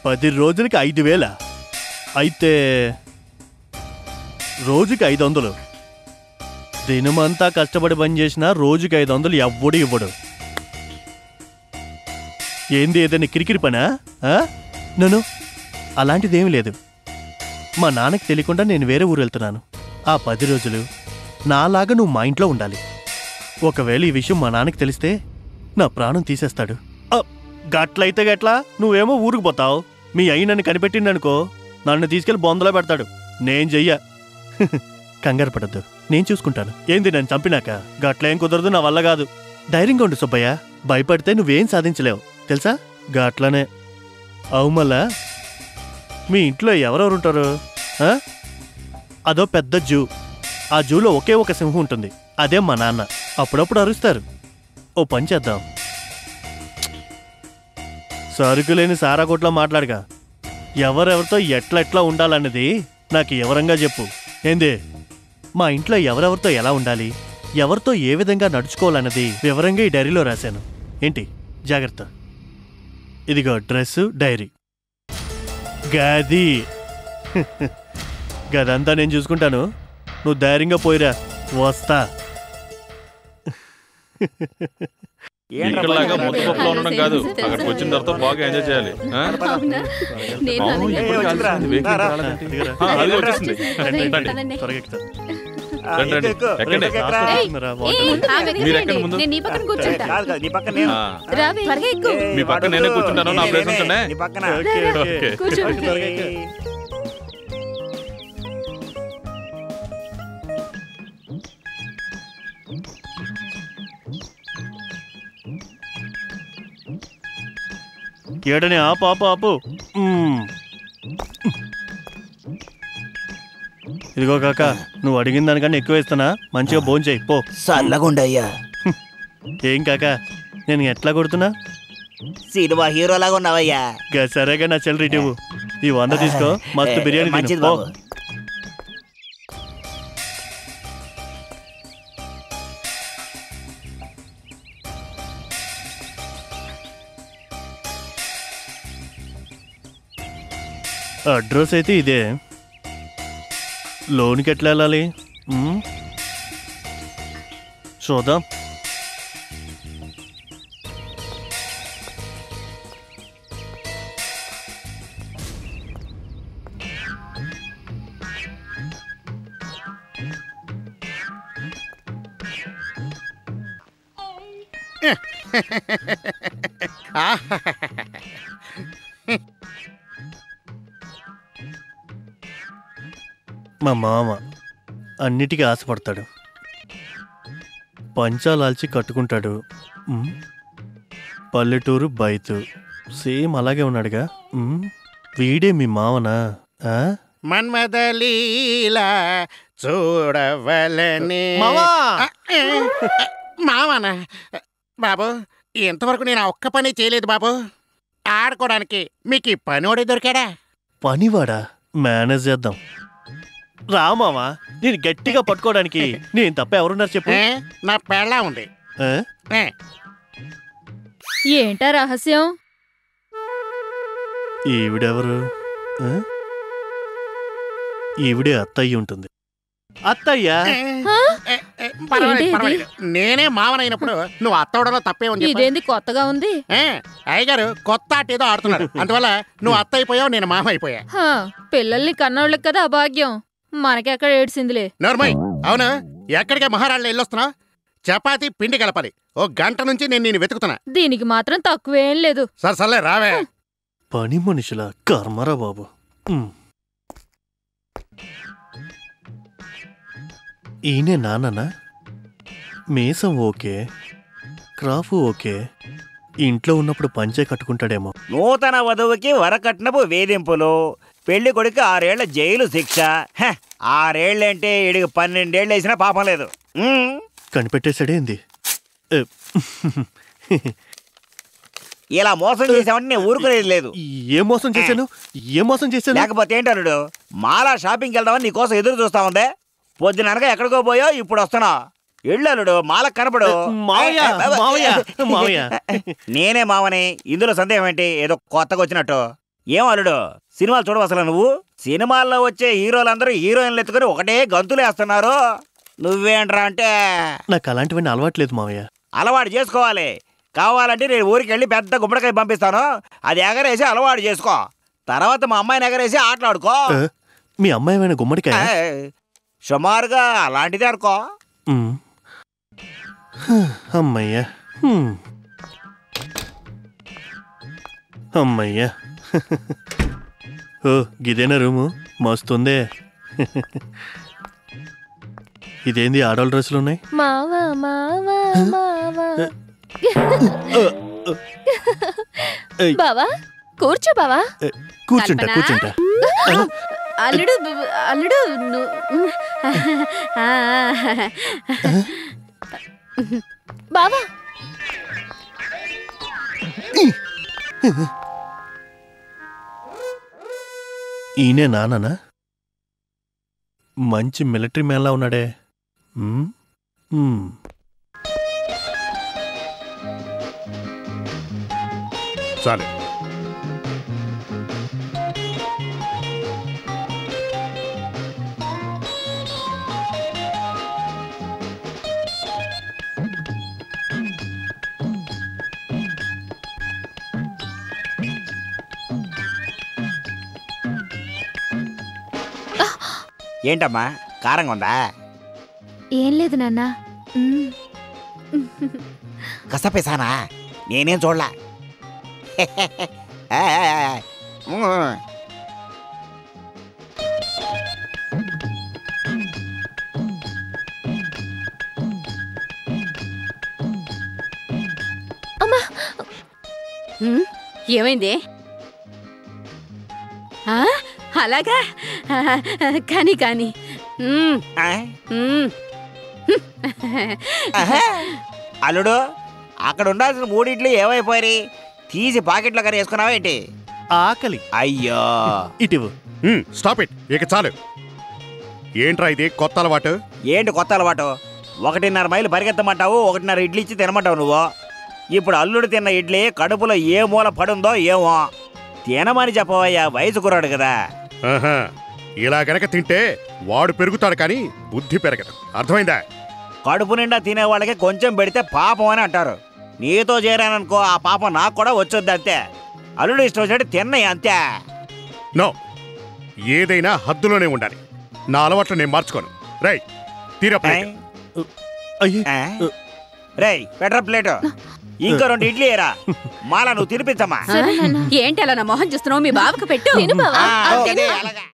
పది రోజులకి ఐదు వేల అయితే రోజుకి ఐదు వందలు దినమంతా కష్టపడి పని చేసినా రోజుకి ఐదు వందలు ఎవ్వడు ఇవ్వడు ఏంది ఏదైనా కిరికిరి పనా ఆ? నన్ను అలాంటిదేమీ లేదు మా నాన్నకి తెలియకుండా నేను వేరే ఊరు వెళ్తున్నాను ఆ పది రోజులు నాలాగా నువ్వు మా ఇంట్లో ఉండాలి ఒకవేళ ఈ విషయం మా నాన్నకి తెలిస్తే నా ప్రాణం తీసేస్తాడు ఆ, గట్లయితే గట్లా నువ్వేమో ఊరికి పోతావు మీ అయ్యి నన్ను కనిపెట్టిండనుకో నన్ను తీసుకెళ్లి బొందలో పెడతాడు నేను చెయ్య కంగారు పడద్దు నేను చూసుకుంటాను ఏంది నన్ను చంపినాక గట్లేం కుదరదు నా వల్ల కాదు ధైర్యంగా ఉండు సుబ్బయ్య భయపడితే నువ్వేం సాధించలేవు తెలుసా గట్లనే అవు మళ్ళా మీ ఇంట్లో ఎవరెవరు ఉంటారు ఆ? అదో పెద్ద జూ ఆ జూలో ఒకే ఒక సింహం ఉంటుంది అదే మా నాన్న అప్పుడప్పుడు అరుస్తారు ఓ పని చేద్దాం సరుకు లేని సారా కొట్లో మాట్లాడగా ఎవరెవరితో ఎట్లా ఎట్లా ఉండాలన్నది నాకు వివరంగా చెప్పు ఏంది మా ఇంట్లో ఎవరెవరితో ఎలా ఉండాలి ఎవరితో ఏ విధంగా నడుచుకోవాలన్నది వివరంగా ఈ డైరీలో రాశాను ఏంటి జాగ్రత్త ఇదిగో డ్రెస్సు డైరీ గది గదంతా నేను చూసుకుంటాను నువ్వు ధైర్యంగా పోయిరా వస్తా ఇక్కడలాగా ముద్దపప్పులో ఉండడం కాదు అక్కడికి వచ్చిన తర్వాత బాగా ఎంజాయ్ చేయాలి ఆ? అవునా నేను అవును, అలాగే. ఇప్పటికే ఆలస్యమైంది. వెహికల్ రాలేదేంటి? దిగరా. ఆ, అది వచ్చేసింది రండి, రండి. రండి. త్వరగా ఎక్కుతా. రండి, రండి. ఎక్కండి. ఏయ్, రా, ఏయ్, వాటర్. ఆ వెనక్కి మీరు రండి. ఎక్కండి ముందు. నేను నీ పక్కన కూర్చుంటా కాదు కాదు నీ పక్కన నేను ఆ, రావే త్వరగా ఎక్కు ఏయ్, మీ పక్కన నేనే కూర్చుంటాను, నా నేనే, ప్లేస్ నేనే, ఉంటేనే. నీ పక్కన ఓకే, ఓకే. ఓకే. కూర్చో. త్వరగా ఎక్కు. ఏడని ఆపు ఆపు ఆపు మ్మ్. ఇదిగో కాక నువ్వు అడిగిన దానికన్నా ఎక్కువ ఇస్తానా మంచిగా భోంచేయి పో చల్లగుండయ్యా ఏం కాక నేను ఎట్లా కొడుతున్నా సినిమా హీరోలాగా ఉన్నావయ్యా గా సరేగా నా చెల్లి ఇటు ఇవ్వు. ఈ వంద తీసుకో మస్తు బిర్యానీ తిను. మంచిది పో. బాబు అడ్రస్ అయితే ఇదే లోన్కి ఎట్లా వెళ్ళాలి మ్మ్? చూద్దాం మా మామ అన్నిటికీ ఆశపడతాడు పంచాలాల్చి కట్టుకుంటాడు మ్మ్. పల్లెటూరు బైతు సేమ్ అలాగే ఉన్నాడుగా మ్మ్. వీడే మీ మావనా ఆ? మన్మదలీల చూడవలని మావా! ఆ, ఏ, మావనా బాబు ఇంతవరకు నేను ఆ ఒక్క పని చేయలేదు బాబు ఆడుకోవడానికి మీకు ఈ పనోడే దొరికాడా పనివాడా మేనేజ్ చేద్దాం రామావా నేను గట్టిగా పట్టుకోవడానికి నేను తప్ప ఎవరున్నారు చెప్పు ఏ, నా పెళ్ళ ఉంది ఆ? ఏ, ఏంటా రహస్యం ఈవిడెవరు ఆ? ఈవిడే అత్తయ్య ఉంటుంది అత్తయ్య ఏ, ఏ, ఏ, పర్వాలేదు, ఏంటి ఇది? పర్వాలేదు. నేనే మావనైనప్పుడు నువ్వు అత్తవడంలో తప్పే ఉంది ఇదేంది కొత్తగా ఉంది అయ్యగారు కొత్త ఆట ఏదో ఆడుతున్నారు అందువల్ల నువ్వు అత్త అయిపోయావు నేను మామ అయిపోయా హా, పిల్లల్ని కన్నోళ్ళకి కదా అభాగ్యం మనకెక్కడ ఏడ్చిందిలే నోర్మయ్ అవును ఎక్కడికే మహారాళ్ళు వెళ్ళొస్తున్నావు చపాతీ పిండి కలపాలి ఓ గంట నుంచి నేను నేను వెతుకుతున్నా దీనికి మాత్రం తక్కువేం లేదు సరే సర్లే రావే పని మనుషుల కర్మరా బాబు ఉమ్. ఈయనే నాన్ననా మీసం ఓకే క్రాఫు ఓకే ఇంట్లో ఉన్నప్పుడు పంచే కట్టుకుంటాడేమో నూతన వధువుకి వరకట్నపు వేధింపులు పెళ్లి కొడుకు ఆరేళ్ల జైలు శిక్ష హ, ఆరేళ్ళంటే ఈడికి పన్నెండేళ్ళు వేసినా పాపం లేదు ఉమ్, కనిపెట్టేశాడేంది ఏ, ఇలా మోసం చేసామంటే నేను ఊరుకునేది లేదు ఏ మోసం చేశాను ఏ మోసం చేశాను లేకపోతే ఏంటన్నాడు మాలా షాపింగ్కి వెళ్దామని నీకోసం ఎదురు చూస్తా ఉందే పొద్దుననక ఎక్కడికో పోయో ఇప్పుడు వస్తున్నా ఎళ్ళలుడు మాల కనపడు మావయ్య, మావయ్య, మావయ్య. నేనే మావని ఇందులో సందేహం ఏంటి ఏదో కొత్తగా వచ్చినట్టు ఏం అల్లుడు సినిమాలు చూడవు అసలు నువ్వు సినిమాల్లో వచ్చే హీరోలందరూ హీరోయిన్లు ఎత్తుకొని ఒకటే గంతులు వేస్తున్నారు నువ్వేంట్రా అంటే నాకు అలాంటివన్నీ అలవాట్లేదు మావయ్య అలవాటు చేసుకోవాలి కావాలంటే నేను ఊరికి వెళ్ళి పెద్ద గుమ్మడికాయ పంపిస్తాను అది ఎగరేసి అలవాటు చేసుకో తర్వాత మా అమ్మాయిని ఎగరేసి ఆటలాడుకో ఆ, మీ అమ్మాయి ఏమైనా గుమ్మడికాయ ఏయ్, సుమారుగా అలాంటిదే అనుకో ఉమ్. హ, అమ్మయ్యా హ్మ్. అమ్మయ్యా ఓ గిదేనా రూము మస్తుందే ఇదేంది ఆడవాళ్ళ డ్రెస్సులు ఉన్నాయి మావా మావా మావా ఏయ్, బావా కూర్చో బావా ఏ, కూర్చుంటా కల్పన? కూర్చుంటా అల్లుడు బ- అల్లుడు ను- ఆ. బావా ఈయనే నాన్ననా మంచి మిలిటరీ మ్యాన్లా ఉన్నాడే ఉమ్, ఉమ్. చాలు ఏంటమ్మా కారంగా ఉందా ఏం లేదు నాన్న మ్మ్. కసపేసానా నేనేం చూడలా ఆ, ఆ, ఆ. ఉమ్. ఉమ్, ఏమైంది ఆ, అలాగా ఆ, కానీ కానీ ఉమ్, ఆ? ఉమ్. ఆహా. అల్లుడు అక్కడ ఉండాల్సిన మూడిట్లు ఏమైపోయి తీసి పాకెట్లో కర్రీ వేసుకున్నావా ఏంటి ఆకలి అయ్యో ఇటివు స్టాప్ ఇట్ ఇక చాలు ఏంట్రా ఇది కొత్త అలవాటు ఏంటి కొత్త అలవాటు ఒకటిన్నర మైలు పరిగెత్తమంటావు ఒకటిన్నర ఇడ్లీ ఇచ్చి తినమంటావు నువ్వు ఇప్పుడు అల్లుడు తిన్న ఇడ్లీ కడుపులో ఏ మూల పడుందో ఏమో తినమని చెప్పవయ్యా వయసు కుర్రాడు కదా ఆహా. ఇలా గనక తింటే వాడు పెరుగుతాడు కానీ బుద్ధి పెరగదు అర్థమైందా కడుపు నిండా తినే వాళ్ళకి కొంచెం పెడితే పాపం అని అంటారు నీతో చేరాననుకో ఆ పాపం నాకు కూడా వచ్చొద్ది అంతే అల్లుడు ఇష్టం వచ్చినట్టు తిన్నయ్య అంతే నో ఏదైనా హద్దులోనే ఉండాలి నా అలవాట్లు నేను మార్చుకోను రై తీరా ప్లేట్. అయ్యి రేయ్ పెట్ర ప్లేట్ ఇంకో రెండు ఇడ్లీ ఏరా మాల నువ్వు తినిపించమ్మా ఆ, ఏంటి అలా నా మొహం చూస్తున్నావు మీ బావకు పెట్టు తిను బావా ఆ, ఆ, ఓకే, తిను. అలాగా